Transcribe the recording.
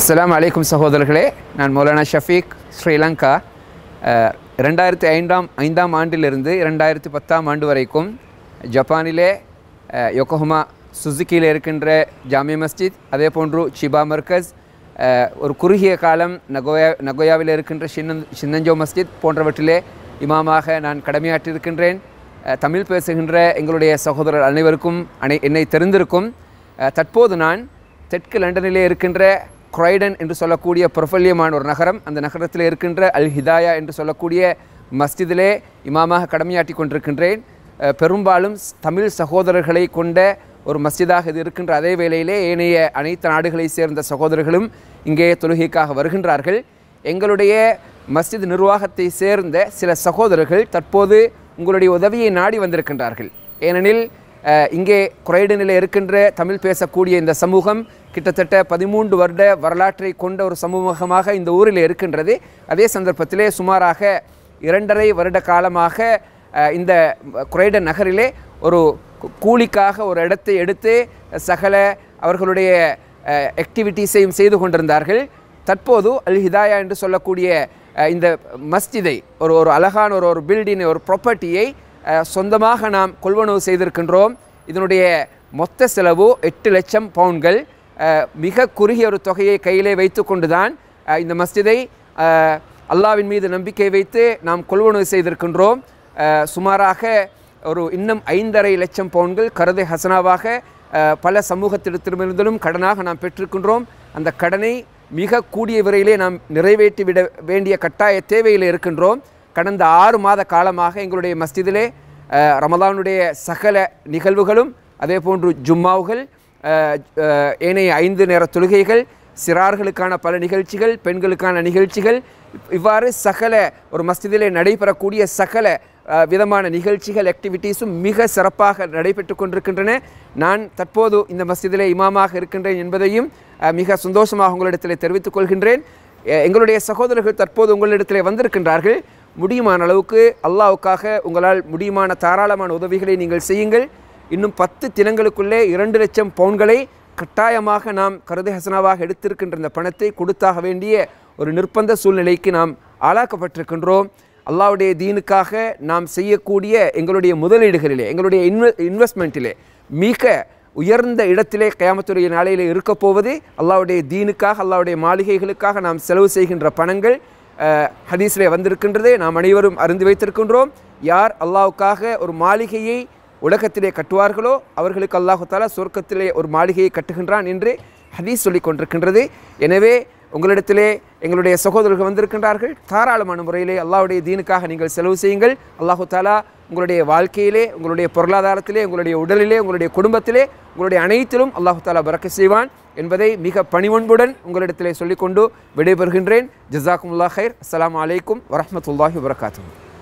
அஸ்ஸலாமு அலைக்கும் சகோதரர்களே நான் மௌலானா ஷஃபீக் ஸ்ரீலங்கா அஹ், ரெண்டாயிரத்தி ஐந்தாம் ஐந்தாம் ஆண்டிலிருந்து இரண்டாயிரத்தி பத்தாம் ஆண்டு வரைக்கும் ஜப்பானிலே அஹ், யோகோஹமா சுசுக்கியில் இருக்கின்ற ஜாமியா மஸ்ஜித் அதே போன்று சிபா மர்கஸ் அஹ், ஒரு குறுகிய காலம் நகோயா நகோயாவில் இருக்கின்ற சின்னன் சின்னஞ்சோ மஸ்ஜித் போன்றவற்றிலே இமாமாக நான் கடமையாற்றியிருக்கின்றேன் அஹ், தமிழ் பேசுகின்ற எங்களுடைய சகோதரர் அனைவருக்கும் அனை என்னை தெரிந்திருக்கும் அஹ், தற்போது நான் தெற்கு லண்டனிலே இருக்கின்ற குரைடன் என்று சொல்லக்கூடிய பிரபல்யமான ஒரு நகரம் அந்த நகரத்தில் இருக்கின்ற அல் ஹிதாயா என்று சொல்லக்கூடிய மஸ்ஜிதிலே இமாமாக கடமையாற்றி கொண்டிருக்கின்றேன் அஹ், பெரும்பாலும் ஸ்- தமிழ் சகோதரர்களை கொண்ட ஒரு மஸ்ஜிதாக இது இருக்கின்ற அதே வேளையிலே ஏனைய அனைத்து நாடுகளை சேர்ந்த சகோதரர்களும் இங்கே தொழுகைக்காக வருகின்றார்கள் எங்களுடைய மஸ்ஜித் நிர்வாகத்தை சேர்ந்த சில சகோதரர்கள் தற்போது உங்களுடைய உதவியை நாடி வந்திருக்கின்றார்கள் ஏனெனில் அஹ், இங்கே குறைடனில் இருக்கின்ற தமிழ் பேசக்கூடிய இந்த சமூகம் கிட்டத்தட்ட பதிமூன்று வருட வரலாற்றை கொண்ட ஒரு சமூகமாக இந்த ஊரில் இருக்கின்றது அதே சந்தர்ப்பத்திலே சுமாராக இரண்டரை வருட காலமாக அஹ், இந்த குறைடன் நகரிலே ஒரு கூ- கூலிக்காக ஒரு இடத்தை எடுத்து சகல அவர்களுடைய ஆக்டிவிட்டீஸையும் செய்து கொண்டிருந்தார்கள் தற்போது அல் ஹிதாயா என்று சொல்லக்கூடிய அஹ், இந்த மஸ்ஜிதை ஒரு ஒரு அழகான ஒரு ஒரு பில்டிங்கை ஒரு ப்ராப்பர்ட்டியை சொந்தமாக நாம் கொள்வனவு செய்திருக்கின்றோம் இதனுடைய மொத்த செலவு எட்டு லட்சம் பவுன்கள் அஹ், மிக குறுகிய ஒரு தொகையை கையிலே வைத்து கொண்டுதான் அஹ், இந்த மஸ்ஜிதை அஹ், அல்லாவின் மீது நம்பிக்கை வைத்து நாம் கொள்வனவு செய்திருக்கின்றோம் அஹ், சுமாராக ஒரு இன்னும் ஐந்தரை லட்சம் பவுன்கள் கருதை ஹசனாவாக அஹ், பல சமூகத்திடத்திலிருந்தும் கடனாக நாம் பெற்றிருக்கின்றோம் அந்த கடனை மிக கூடிய விரையிலே நாம் நிறைவேற்றி விட வேண்டிய கட்டாய தேவையில் இருக்கின்றோம் கடந்த ஆறு மாத காலமாக எங்களுடைய மஸ்ஜிதிலே அஹ், ரமலானுடைய சகல நிகழ்வுகளும் அதே போன்று ஜும்மாவுகள் அஹ், அஹ், ஏனைய ஐந்து நேர தொழுகைகள் சிறார்களுக்கான பல நிகழ்ச்சிகள் பெண்களுக்கான நிகழ்ச்சிகள் இவ்- இவ்வாறு சகல ஒரு மஸ்ஜிதிலே நடைபெறக்கூடிய சகல அஹ், விதமான நிகழ்ச்சிகள் ஆக்டிவிட்டீஸும் மிக சிறப்பாக நடைபெற்று கொண்டிருக்கின்றன நான் தற்போது இந்த மஸ்ஜிதிலே இமாமாக இருக்கின்றேன் என்பதையும் அஹ், மிக சந்தோஷமாக உங்களிடத்தில் தெரிவித்துக் கொள்கின்றேன் எ- எங்களுடைய சகோதரர்கள் தற்போது உங்களிடத்திலே வந்திருக்கின்றார்கள் முடியுமான அளவுக்கு அல்லாஹ்வுக்காக உங்களால் முடியுமான தாராளமான உதவிகளை நீங்கள் செய்யுங்கள் இன்னும் பத்து தினங்களுக்குள்ளே இரண்டு லட்சம் பவுன்களை கட்டாயமாக நாம் கருதை ஹசனாவாக எடுத்திருக்கின்ற இந்த பணத்தை கொடுத்தாக வேண்டிய ஒரு நிர்பந்த சூழ்நிலைக்கு நாம் ஆளாக்கப்பட்டிருக்கின்றோம் அல்லாஹ்வுடைய தீனுக்காக நாம் செய்யக்கூடிய எங்களுடைய முதலீடுகளிலே எங்களுடைய இன்வெ இன்வெஸ்ட்மெண்ட்டிலே மிக உயர்ந்த இடத்திலே கயாமத்துடைய நாளையில் இருக்கப் போவது அல்லாஹ்வுடைய தீனுக்காக அல்லாஹ்வுடைய மாளிகைகளுக்காக நாம் செலவு செய்கின்ற பணங்கள் அஹ், ஹதீஸிலே வந்திருக்கின்றது நாம் அனைவரும் அறிந்து வைத்திருக்கின்றோம் யார் அல்லாஹ்வுக்காக ஒரு மாளிகையை உலகத்திலே கட்டுவார்களோ அவர்களுக்கு அல்லாஹு தாலா சொர்க்கத்திலே ஒரு மாளிகையை கட்டுகின்றான் என்று ஹதீஸ் சொல்லிக் கொண்டிருக்கின்றது எனவே உங்களிடத்திலே எங்களுடைய சகோதரர்கள் வந்திருக்கின்றார்கள் தாராளமான முறையிலே அல்லாஹ்வுடைய தீனுக்காக நீங்கள் செலவு செய்யுங்கள் அல்லாஹு தாலா உங்களுடைய வாழ்க்கையிலே உங்களுடைய பொருளாதாரத்திலே உங்களுடைய உடலிலே உங்களுடைய குடும்பத்திலே உங்களுடைய அனைத்திலும் அல்லாஹு தாலா பறக்க செய்வான் என்பதை மிக பணிவன்புடன் உங்களிடத்திலே சொல்லிக்கொண்டு விடைபெறுகின்றேன் ஜஸாக்குமுல்லா ஹைர் அஸ்ஸலாமு அலைக்கும் வரஹ்மத்துல்லாஹி வபரகாத்துஹு